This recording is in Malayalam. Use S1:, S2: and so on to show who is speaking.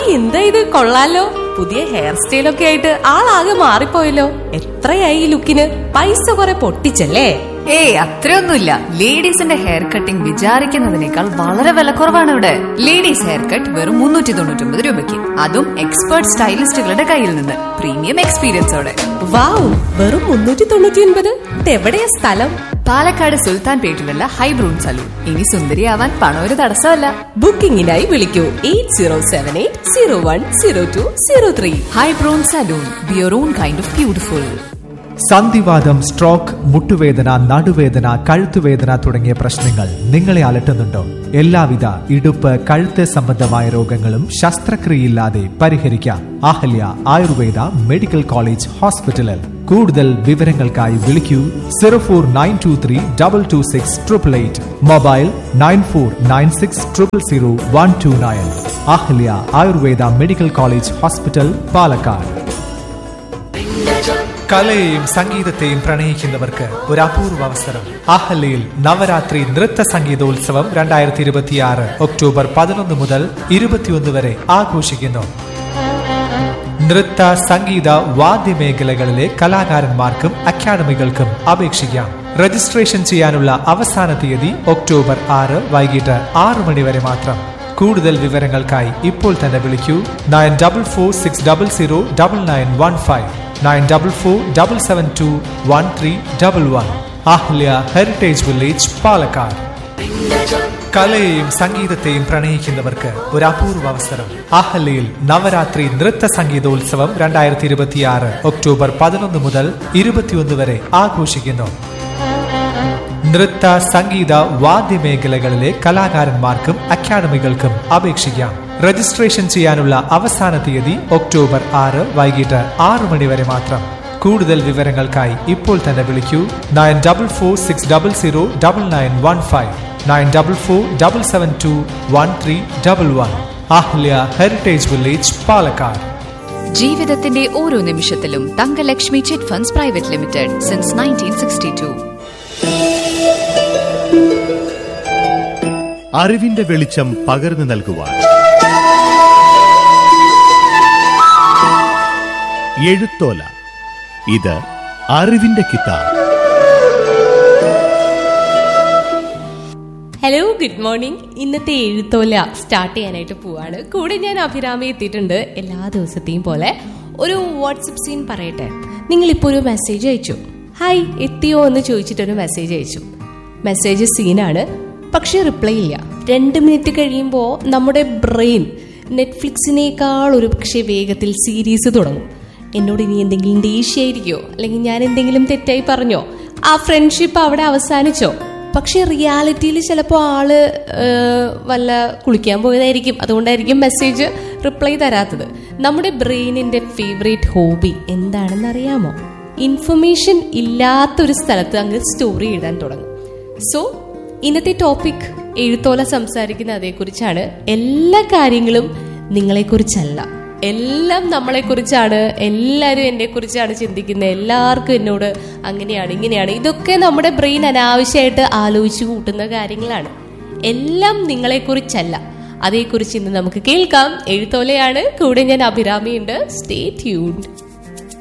S1: എന്താ ഇത് കൊള്ളാലോ പുതിയ ഹെയർ സ്റ്റൈലൊക്കെ ആയിട്ട് ആളാകെ മാറിപ്പോയല്ലോ എത്രയായി ഈ ലുക്കിന് പൈസ കുറെ പൊട്ടിച്ചല്ലേ
S2: ഏയ് അത്രയൊന്നുമില്ല ലേഡീസിന്റെ ഹെയർ കട്ടിംഗ് വിചാരിക്കുന്നതിനേക്കാൾ വളരെ വിലക്കുറവാണ് ഇവിടെ ലേഡീസ് ഹെയർ കട്ട് വെറും മുന്നൂറ്റി തൊണ്ണൂറ്റി ഒമ്പത് രൂപയ്ക്ക് അതും എക്സ്പേർട്ട് സ്റ്റൈലിസ്റ്റുകളുടെ കയ്യിൽ നിന്ന് പ്രീമിയം എക്സ്പീരിയൻസോടെ
S1: വാവ് വെറും മുന്നൂറ്റി തൊണ്ണൂറ്റി ഒൻപത് ഇതെവിടെയാ സ്ഥലം
S2: പാലക്കാട് സുൽത്താൻ പേട്ടിലുള്ള ഹൈബ്രൂൺ സലൂൺ ഇനി സുന്ദരിയാവാൻ പണം ഒരു തടസ്സമല്ല
S1: ബുക്കിംഗിനായി വിളിക്കൂ eight zero seven eight zero one zero two zero three
S2: ഹൈബ്രൂൺ salon be your own kind of beautiful
S3: സന്ധിവാദം സ്ട്രോക്ക് മുട്ടുവേദന നടുവേദന കഴുത്തുവേദന തുടങ്ങിയ പ്രശ്നങ്ങൾ നിങ്ങളെ അലട്ടുന്നുണ്ടോ എല്ലാവിധ ഇടുപ്പ് കഴുത്ത് സംബന്ധമായ രോഗങ്ങളും ശസ്ത്രക്രിയയില്ലാതെ പരിഹരിക്കാം അഹല്യ ആയുർവേദ മെഡിക്കൽ കോളേജ് ഹോസ്പിറ്റലിൽ കൂടുതൽ വിവരങ്ങൾക്കായി വിളിക്കൂ zero four nine two three double two six triple eight mobile nine four nine six triple zero one two nine Ahalya Ayurveda medical college hospital Palakkad കലയെയും സംഗീതത്തെയും പ്രണയിക്കുന്നവർക്ക് ഒരു അപൂർവ അവസരം അഹല്യയിൽ നവരാത്രി നൃത്ത സംഗീതോത്സവം രണ്ടായിരത്തി ഇരുപത്തിയാറ് ഒക്ടോബർ പതിനൊന്ന് മുതൽ ഇരുപത്തിയൊന്ന് വരെ ആഘോഷിക്കുന്നു നൃത്ത സംഗീത വാദ്യമേഖലകളിലെ കലാകാരന്മാർക്കും അക്കാദമികൾക്കും അപേക്ഷിക്കാം രജിസ്ട്രേഷൻ ചെയ്യാനുള്ള അവസാന തീയതി ഒക്ടോബർ ആറ് വൈകിട്ട് ആറു മണി വരെ മാത്രം കൂടുതൽ വിവരങ്ങൾക്കായി ഇപ്പോൾ തന്നെ വിളിക്കൂ nine double four six double zero double nine one five nine double four double seven two one three double one Ahalia heritage village Palakkad കലയെയും സംഗീതത്തെയും പ്രണയിക്കുന്നവർക്ക് ഒരു അപൂർവ അവസരം അഹല്യയിൽ നവരാത്രി നൃത്ത സംഗീതോത്സവം രണ്ടായിരത്തി ഇരുപത്തിയാറ് ഒക്ടോബർ പതിനൊന്ന് മുതൽ ഇരുപത്തിയൊന്ന് വരെ ആഘോഷിക്കുന്നു നൃത്ത സംഗീത വാദ്യമേഖലകളിലെ കലാകാരന്മാർക്കും അക്കാദമികൾക്കും അപേക്ഷിക്കാം രജിസ്ട്രേഷൻ ചെയ്യാനുള്ള അവസാന തീയതി ഒക്ടോബർ ആറ് വൈകിട്ട് ആറു മണി വരെ മാത്രം കൂടുതൽ വിവരങ്ങൾക്കായി ഇപ്പോൾ തന്നെ വിളിക്കൂ nine double four six double zero double nine one five nine double four double seven two one three double one Ahalia heritage village Palakkad
S2: ജീവിതത്തിന്റെ ഓരോ നിമിഷത്തിലും Thangalakshmi chit funds private limited since nineteen sixty two
S4: അറിവിന്റെ വെളിച്ചം പകർന്നു നൽകുവാൻ എഴുത്തോല ഇത് അറിവിന്റെ കിതാബ്
S1: ഹലോ ഗുഡ് മോർണിംഗ് ഇന്നത്തെ എഴുത്തോല സ്റ്റാർട്ട് ചെയ്യാനായിട്ട് പോവാണ് കൂടെ ഞാൻ അഭിരാമി എത്തിയിട്ടുണ്ട് എല്ലാ ദിവസത്തെയും പോലെ ഒരു വാട്സപ്പ് സീൻ പറയട്ടെ നിങ്ങൾ ഇപ്പോൾ ഒരു മെസ്സേജ് അയച്ചു ഹായ് എത്തിയോ എന്ന് ചോദിച്ചിട്ടൊരു മെസ്സേജ് അയച്ചു മെസ്സേജ് സീനാണ് പക്ഷെ റിപ്ലൈ ഇല്ല രണ്ട് മിനിറ്റ് കഴിയുമ്പോൾ നമ്മുടെ ബ്രെയിൻ നെറ്റ്ഫ്ലിക്സിനേക്കാൾ ഒരു പക്ഷേ വേഗത്തിൽ സീരീസ് തുടങ്ങും എന്നോട് ഇനി എന്തെങ്കിലും ദേഷ്യായിരിക്കോ അല്ലെങ്കിൽ ഞാൻ എന്തെങ്കിലും തെറ്റായി പറഞ്ഞോ ആ ഫ്രണ്ട്ഷിപ്പ് അവിടെ അവസാനിച്ചോ പക്ഷെ റിയാലിറ്റിയിൽ ചിലപ്പോൾ ആള് ഏഹ്, വല്ല കുളിക്കാൻ പോയതായിരിക്കും അതുകൊണ്ടായിരിക്കും മെസ്സേജ് റിപ്ലൈ തരാത്തത് നമ്മുടെ ബ്രെയിനിന്റെ ഫേവറേറ്റ് ഹോബി എന്താണെന്ന് അറിയാമോ ഇൻഫർമേഷൻ ഇല്ലാത്തൊരു സ്ഥലത്ത് അങ്ങ് സ്റ്റോറി എഴുതാൻ തുടങ്ങും സോ ഇന്നത്തെ ടോപ്പിക് എഴുത്തോല സംസാരിക്കുന്ന അതേക്കുറിച്ചാണ് എല്ലാ കാര്യങ്ങളും നിങ്ങളെക്കുറിച്ചല്ല എല്ലാം നമ്മളെക്കുറിച്ചാണ് എല്ലാവരും എന്നെ കുറിച്ചാണ് ചിന്തിക്കുന്നത് എല്ലാവർക്കും എന്നോട് അങ്ങനെയാണ് ഇങ്ങനെയാണ് ഇതൊക്കെ നമ്മുടെ ബ്രെയിൻ അനാവശ്യമായിട്ട് ആലോചിച്ച് കൂട്ടുന്ന കാര്യങ്ങളാണ് എല്ലാം നിങ്ങളെക്കുറിച്ചല്ല അതേക്കുറിച്ച് ഇന്ന് നമുക്ക് കേൾക്കാം എഴുത്തോലയാണ് കൂടെ ഞാൻ അഭിരാമിയുണ്ട് സ്റ്റേ ട്യൂൺഡ്